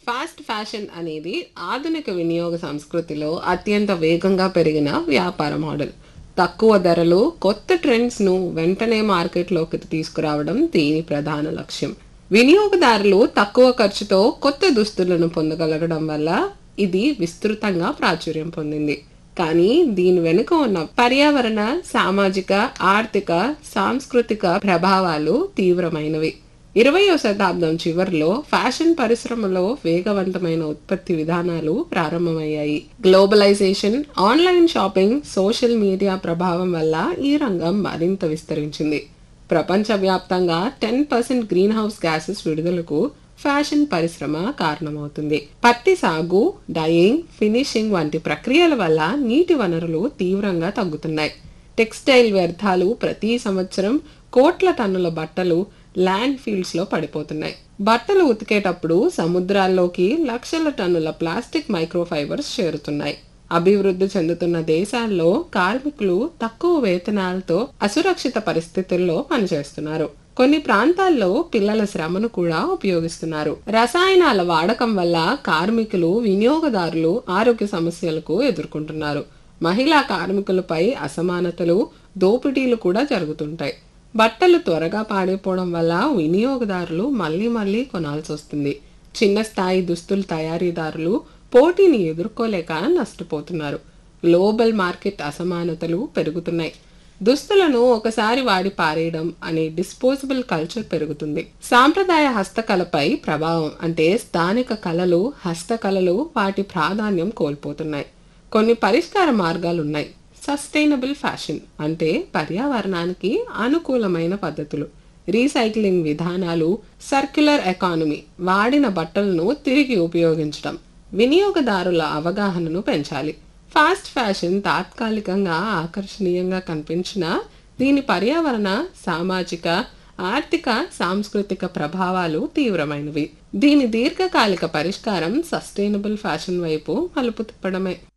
fast fashion అనేది ఆధునిక వినియోగ సంస్కృతిలో అత్యంత వేగంగా పెరిగిన వ్యాపార మోడల్ తక్కువ ధరలు కొత్త ట్రెండ్స్ను వెంటనే మార్కెట్లోకి తీసుకురావడం దీని ప్రధాన లక్ష్యం వినియోగదారులు తక్కువ ఖర్చుతో కొత్త దుస్తులను పొందగలగడం వల్ల ఇది విస్తృతంగా ప్రాచుర్యం పొందింది కానీ దీని వెనుక ఉన్న పర్యావరణ సామాజిక ఆర్థిక సాంస్కృతిక ప్రభావాలు తీవ్రమైనవి ఇరవయో శతాబ్దం చివరిలో ఫ్యాషన్ పరిశ్రమలో వేగవంతమైన ఉత్పత్తి విధానాలు ప్రారంభమయ్యాయి globalisation online shopping social media ప్రభావం వల్ల ఈ రంగం మరింత విస్తరించింది ప్రపంచవ్యాప్తంగా ten percent greenhouse gases విడుదలకు ఫ్యాషన్ పరిశ్రమ కారణమవుతుంది పత్తి సాగు డయింగ్ ఫినిషింగ్ వంటి ప్రక్రియల వల్ల నీటి వనరులు తీవ్రంగా తగ్గుతున్నాయి టెక్స్టైల్ వ్యర్థాలు ప్రతి సంవత్సరం కోట్ల టన్నుల బట్టలు ల్యాండ్ ఫీల్డ్స్ లో పడిపోతున్నాయి బట్టలు ఉతికేటప్పుడు సముద్రాల్లోకి లక్షల టన్నుల ప్లాస్టిక్ మైక్రోఫైబర్స్ చేరుతున్నాయి అభివృద్ధి చెందుతున్న దేశాల్లో కార్మికులు తక్కువ వేతనాలతో అసురక్షిత పరిస్థితుల్లో పనిచేస్తున్నారు కొన్ని ప్రాంతాల్లో పిల్లల శ్రమను కూడా ఉపయోగిస్తున్నారు రసాయనాల వాడకం వల్ల కార్మికులు వినియోగదారులు ఆరోగ్య సమస్యలకు ఎదుర్కొంటున్నారు మహిళా కార్మికులపై అసమానతలు దోపిడీలు కూడా జరుగుతుంటాయి బట్టలు త్వరగా పాడైపోవడం వల్ల వినియోగదారులు మళ్ళీ మళ్ళీ కొనాల్సి వస్తుంది చిన్న స్థాయి దుస్తుల తయారీదారులు పోటీని ఎదుర్కోలేక నష్టపోతున్నారు గ్లోబల్ మార్కెట్ అసమానతలు పెరుగుతున్నాయి దుస్తులను ఒకసారి వాడి పారేయడం అనే డిస్పోజబుల్ కల్చర్ పెరుగుతుంది సాంప్రదాయ హస్తకళపై ప్రభావం అంటే స్థానిక కళలు హస్తకళలు వాటి ప్రాధాన్యం కోల్పోతున్నాయి కొన్ని పరిష్కార మార్గాలున్నాయి సస్టైనబుల్ ఫ్యాషన్ అంటే పర్యావరణానికి అనుకూలమైన పద్ధతులు రీసైక్లింగ్ విధానాలు సర్క్యులర్ ఎకానమీ వాడిన బట్టలను తిరిగి ఉపయోగించడం వినియోగదారుల అవగాహనను పెంచాలి ఫాస్ట్ ఫ్యాషన్ తాత్కాలికంగా ఆకర్షణీయంగా కనిపించినా దీని పర్యావరణ సామాజిక ఆర్థిక సాంస్కృతిక ప్రభావాలు తీవ్రమైనవి దీని దీర్ఘకాలిక పరిష్కారం సస్టైనబుల్ ఫ్యాషన్ వైపు మలుపు తిప్పడమే